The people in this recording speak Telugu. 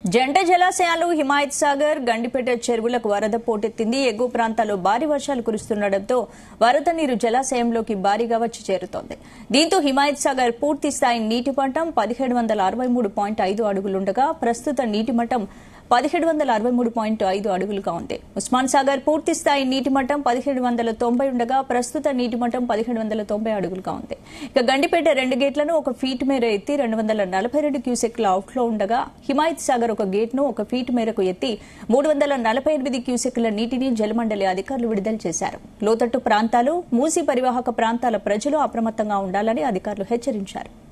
జంట జలాశయాలు హిమాయత్ సాగర్ గండిపేట చెరువులకు వరద పోటెత్తింది ఎగువ ప్రాంతాల్లో భారీ వర్షాలు కురుస్తుండటంతో వరద నీరు జలాశయంలోకి భారీగా వచ్చి చేరుతోంది దీంతో హిమాయత్ సాగర్ పూర్తి స్థాయి నీటి మట్టం పదిహేడు వందల అరవై మూడు పాయింట్ ఐదు అడుగులుండగా ప్రస్తుత నీటి మట్టం పదిహేడు వందల అరవై మూడు పాయింట్ ఐదు అడుగులుగా ఉంది ఉస్మాన్ సాగర్ పూర్తి స్థాయి నీటి మట్టం పదిహేడు వందల తొంభై ఉండగా ప్రస్తుత నీటి మట్టం పదిహేడు వందల తొంభై అడుగులుగా ఉంది ఇక గండిపేట రెండు గేట్లను ఒక ఫీట్ మేర ఎత్తి రెండు వందల నలభై రెండు క్యూసెక్ల అవుట్లో ఉండగా హిమాయత్ సాగర్ ఒక గేట్ను ఒక ఫీట్ మేరకు ఎత్తి మూడు వందల నలభై ఎనిమిది క్యూసెక్ల నీటిని జలమండలి అధికారులు విడుదల చేశారు లోతట్టు ప్రాంతాలు మూసి పరివాహక ప్రాంతాల ప్రజలు అప్రమత్తంగా ఉండాలని అధికారులు హెచ్చరించారు